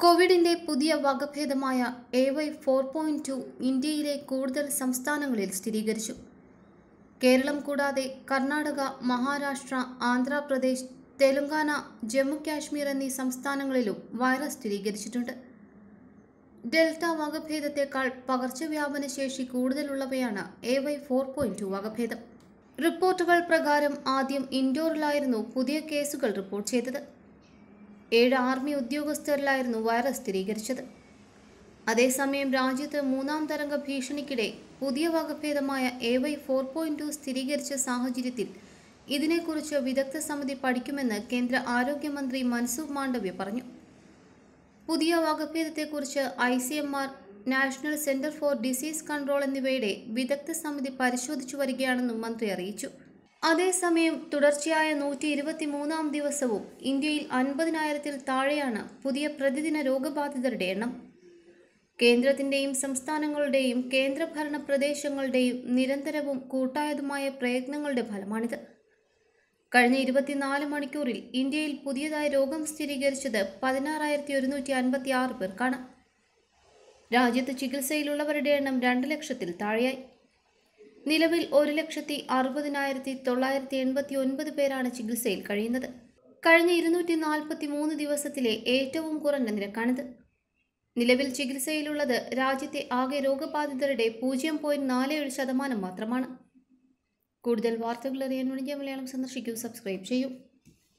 കോവിഡിന്റെ പുതിയ വകഭേദമായ A Y four point two ഇന്ത്യയിലെ കൂടുതൽ സംസ്ഥാനങ്ങളിൽ സ്ഥിരീകരിച്ചു കേരളം കൂടാതെ കർണാടക മഹാരാഷ്ട്ര ആന്ധ്രാപ്രദേശ് തെലങ്കാന ജമ്മു കാശ്മീർ എന്നീ സംസ്ഥാനങ്ങളിലും വൈറസ് സ്ഥിരീകരിച്ചിട്ടുണ്ട് ഡെൽറ്റ വകഭേദത്തെക്കാൾ പകർച്ചവ്യാപന ശേഷി കൂടുതലുള്ളവയാണ് A Y four point two വകഭേദം റിപ്പോർട്ടുകൾ പ്രകാരം ആദ്യം ഇൻഡോറിലായിരുന്നു പുതിയ കേസുകൾ റിപ്പോർട്ട് ചെയ്തത് ഏഴ് ആർമി ഉദ്യോഗസ്ഥരിലായിരുന്നു വൈറസ് സ്ഥിരീകരിച്ചത് അതേസമയം രാജ്യത്ത് മൂന്നാം തരംഗ ഭീഷണിക്കിടെ പുതിയ വകഭേദമായ A Y four point two സ്ഥിരീകരിച്ച സാഹചര്യത്തിൽ ഇതിനെക്കുറിച്ച് വിദഗ്ധ സമിതി പഠിക്കുമെന്ന് കേന്ദ്ര ആരോഗ്യമന്ത്രി മൻസുഖ് മാണ്ഡവ്യ പറഞ്ഞു പുതിയ വകഭേദത്തെക്കുറിച്ച് I C M R National Centre for Disease Control എന്നിവയുടെ വിദഗ്ധ സമിതി പരിശോധിച്ചു വരികയാണെന്നും മന്ത്രി അറിയിച്ചു അതേസമയം തുടർച്ചയായ നൂറ്റി ഇരുപത്തി മൂന്നാം ദിവസവും ഇന്ത്യയിൽ അൻപതിനായിരത്തിൽ താഴെയാണ് പുതിയ പ്രതിദിന രോഗബാധിതരുടെ എണ്ണം കേന്ദ്രത്തിൻ്റെയും സംസ്ഥാനങ്ങളുടെയും കേന്ദ്രഭരണ പ്രദേശങ്ങളുടെയും നിരന്തരവും കൂട്ടായതുമായ പ്രയത്നങ്ങളുടെ ഫലമാണിത് കഴിഞ്ഞ ഇരുപത്തിനാല് മണിക്കൂറിൽ ഇന്ത്യയിൽ പുതിയതായി രോഗം സ്ഥിരീകരിച്ചത് പതിനാറായിരത്തി ഒരുന്നൂറ്റി അൻപത്തി ആറ് പേർക്കാണ് രാജ്യത്ത് ചികിത്സയിലുള്ളവരുടെ എണ്ണം രണ്ട് ലക്ഷത്തിൽ താഴെയായി നിലവിൽ ഒരു ലക്ഷത്തി അറുപതിനായിരത്തി തൊള്ളായിരത്തി എൺപത്തി ഒൻപത് പേരാണ് ചികിത്സയിൽ കഴിയുന്നത് കഴിഞ്ഞ ഇരുന്നൂറ്റി നാൽപ്പത്തി മൂന്ന് ദിവസത്തിലെ ഏറ്റവും കുറഞ്ഞ നിരക്കാണിത് നിലവിൽ ചികിത്സയിലുള്ളത് രാജ്യത്തെ ആകെ രോഗബാധിതരുടെ പൂജ്യം പോയിന്റ് നാല് ഏഴ് ശതമാനം മാത്രമാണ് കൂടുതൽ വാർത്തകൾ അറിയാൻ വേണ്ടി മലയാളം സന്ദർശിക്കൂ സബ്സ്ക്രൈബ് ചെയ്യൂ